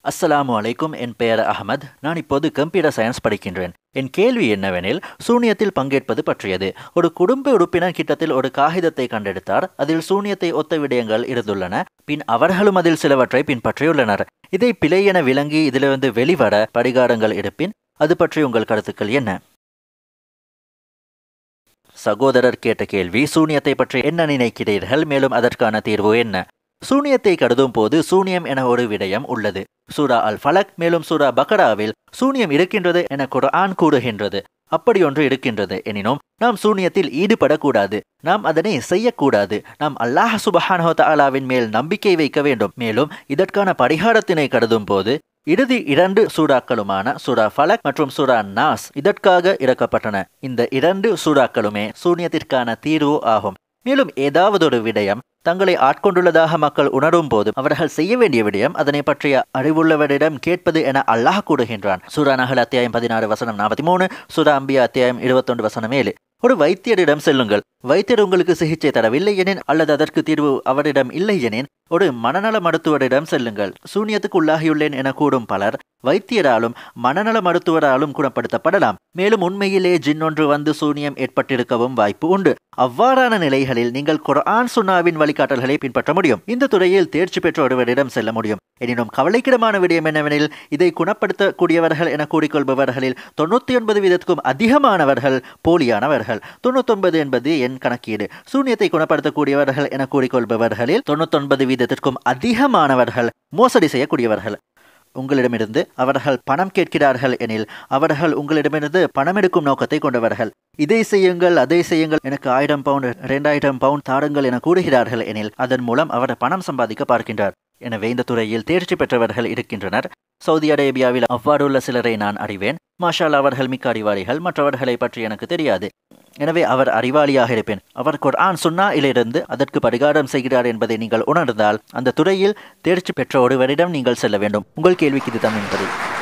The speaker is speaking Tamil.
அஸ்ஸலாமு அலைக்கும் என் பெயர் அகமது நான் இப்போது கம்ப்யூட்டர் சயின்ஸ் படிக்கின்றேன் என் கேள்வி என்னவெனில் சூனியத்தில் பங்கேற்பது பற்றியது ஒரு குடும்ப உறுப்பினர் கிட்டத்தில் ஒரு காகிதத்தை கண்டெடுத்தார் அதில் சூனியத்தை ஒத்த விடயங்கள் இருந்துள்ளன பின் அவர்களும் அதில் சிலவற்றை பின்பற்றியுள்ளனர் இதை பிழை என விளங்கி இதிலிருந்து வெளிவர படிகாரங்கள் இருப்பின் அது பற்றி உங்கள் கருத்துக்கள் என்ன சகோதரர் கேட்ட கேள்வி சூனியத்தை பற்றி என்ன நினைக்கிறீர்கள் மேலும் அதற்கான தீர்வு என்ன சூனியத்தை கருதும் போது சூனியம் என ஒரு விடயம் உள்ளது சூரா அல் ஃபலக் மேலும் சூரா பக்கராவில் சூனியம் இருக்கின்றது என குர்ஆன் கூறுகின்றது அப்படி ஒன்று இருக்கின்றது எனினும் நாம் சூனியத்தில் ஈடுபடக்கூடாது நாம் அதனை செய்யக்கூடாது நாம் அல்லாஹ் சுபஹானஹு தஆலாவின் மேல் நம்பிக்கை வைக்க வேண்டும் மேலும் இதற்கான பரிகாரத்தினை கருதும் போது இறுதி இரண்டு சூறாக்களுமான சூரா ஃபலக் மற்றும் சூரா நாஸ் இதற்காக இறக்கப்பட்டன இந்த இரண்டு சூறாக்களுமே சூனியத்திற்கான தீர்வு ஆகும் மேலும் ஏதாவது ஒரு விடயம் தங்களை ஆட்கொண்டுள்ளதாக மக்கள் உணரும் போது அவர்கள் செய்ய வேண்டிய விடயம் அதனை பற்றிய அறிவுள்ளவரிடம் கேட்பது என அல்லாஹ் கூறுகின்றான் சூரா நகல் அத்தியாயம் பதினாறு வசனம் நாற்பத்தி மூணு சூரா அம்பியா அத்தியாயம் இருபத்தொன்று வசனம் ஏழு ஒரு வைத்தியரிடம் செல்லுங்கள் வைத்தியர் உங்களுக்கு சிகிச்சை தரவில்லை எனின் அல்லது அதற்கு தீர்வு அவரிடம் இல்லை எனின் ஒரு மனநல மருத்துவரிடம் செல்லுங்கள் சூனியத்துக்கு உள்ளாகியுள்ளேன் என கூடும் பலர் வைத்தியராலும் மனநல மருத்துவராலும் குணப்படுத்தப்படலாம் மேலும் உண்மையிலே ஜின்னொன்று வந்து சூனியம் ஏற்பட்டிருக்கவும் வாய்ப்பு உண்டு அவ்வாறான நிலைகளில் நீங்கள் குர்ஆன் சுன்னாவின் வழிகாட்டல்களை பின்பற்ற முடியும் இந்த துறையில் தேர்ச்சி பெற்ற ஒருவரிடம் செல்ல முடியும் எனினும் கவலைக்கிடமான விடயம் என்னவெனில் இதை குணப்படுத்தக்கூடியவர்கள் என கூறிக்கொள்பவர்களில் தொண்ணூத்தி ஒன்பது வீதத்துக்கும் அதிகமானவர்கள் போலியானவர்கள் தொண்ணூத்தொன்பது என்பது என் கணக்கீடு சூனியத்தை குணப்படுத்தக்கூடியவர்கள் என கூறிக்கொள்பவர்களில் தொண்ணூத்தொன்பது வீதத்திற்கும் அதிகமானவர்கள் மோசடி செய்யக்கூடியவர்கள் உங்களிடமிருந்து அவர்கள் பணம் கேட்கிறார்கள் எனில் அவர்கள் உங்களிடமிருந்து பணம் எடுக்கும் நோக்கத்தை கொண்டவர்கள் இதை செய்யுங்கள் அதை செய்யுங்கள் எனக்கு ஆயிரம் பவுண்ட் இரண்டாயிரம் பவுண்ட் தாருங்கள் என கூறுகிறார்கள் எனில் அதன் மூலம் அவர் பணம் சம்பாதிக்க பார்க்கின்றார் எனவே இந்த துறையில் தேர்ச்சி பெற்றவர்கள் இருக்கின்றனர் சவுதி அரேபியாவில் அவ்வாறுள்ள சிலரை நான் அறிவேன் மாஷால் அவர்கள் மிக்க அறிவாளிகள் மற்றவர்களை பற்றி எனக்கு தெரியாது எனவே அவர் அறிவாளியாக இருப்பேன் அவர் குர்ஆன் சுன்னா இலிருந்து அதற்கு பரிகாரம் செய்கிறார் என்பதை நீங்கள் உணர்ந்தால் அந்த துறையில் தேர்ச்சி பெற்ற ஒருவரிடம் நீங்கள் செல்ல வேண்டும் உங்கள் கேள்விக்கு இதுதான் என்பதை